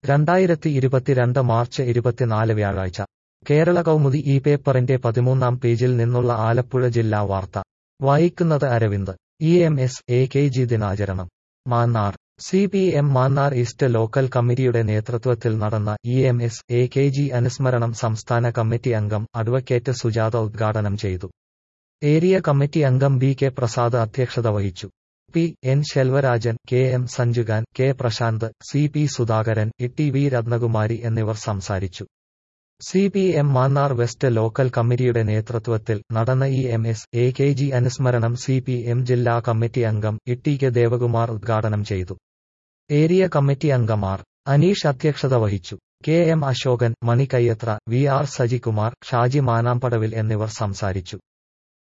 രണ്ടായിരത്തി ഇരുപത്തിരണ്ട് മാർച്ച് ഇരുപത്തിനാല് വ്യാഴാഴ്ച കേരള കൗമുദി ഈ പേപ്പറിന്റെ പതിമൂന്നാം പേജിൽ നിന്നുള്ള ആലപ്പുഴ ജില്ലാ വാർത്ത വായിക്കുന്നത് Aravind E M S A K G ദിനാചരണം Mannar C P M Mannar east local കമ്മിറ്റിയുടെ നേതൃത്വത്തിൽ നടന്ന E M S A K G അനുസ്മരണം സംസ്ഥാന കമ്മിറ്റി അംഗം അഡ്വക്കേറ്റ് സുജാത ഉദ്ഘാടനം ചെയ്തു ഏരിയ കമ്മിറ്റി അംഗം ബി കെ പ്രസാദ് അധ്യക്ഷത വഹിച്ചു P N Selvarajan K M Sanjukhan K Prashanth C P Sudhakaran E T V Rathnakumari എന്നിവർ സംസാരിച്ചു C P M Mannar west local കമ്മിറ്റിയുടെ നേതൃത്വത്തിൽ നടന്ന E M S A K G അനുസ്മരണം സി പി എം ജില്ലാ കമ്മിറ്റി അംഗം ഇ ടി കെ ദേവകുമാർ ഉദ്ഘാടനം ചെയ്തു ഏരിയ കമ്മിറ്റി അംഗം ആർ അനീഷ് അധ്യക്ഷത വഹിച്ചു K M Asokan Mani Kayyathra V R Sajikumar Shaji Manampadavil എന്നിവർ സംസാരിച്ചു